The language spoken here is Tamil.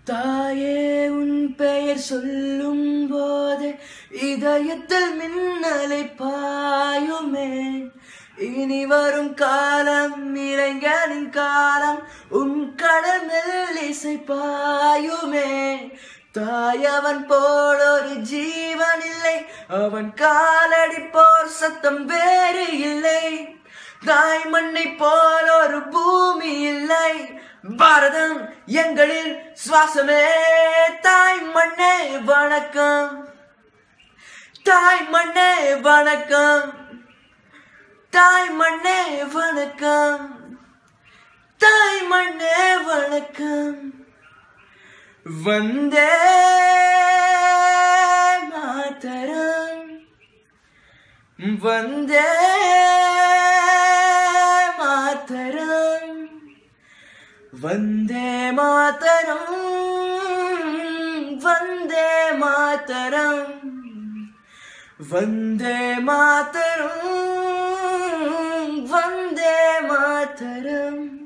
தாயே உன் பெயர் சொல்லும் போதே இதயத்தில் மின்னலை பாயுமே இனி வரும் காலம் இளைஞனின் காலம் உன் கடல் மெல்லிசை பாயுமே தாயவன் போல் ஒரு ஜீவன் இல்லை அவன் காலடி போர் சத்தம் வேறு இல்லை தாய் மண்ணை போல் ஒரு பூமி இல்லை பாரதம் எங்களின் சுவாசமே தாய் மண்ணே வணக்கம் தாய் மண்ணே வணக்கம் தாய் மண்ணே வணக்கம் தாய் மண்ணே வணக்கம் வந்தே மாதரம் வந்தே மாதரம் வந்தே மாதரம் வந்தே மாதரம் வந்தே மாதரம் வந்தே மாதரம்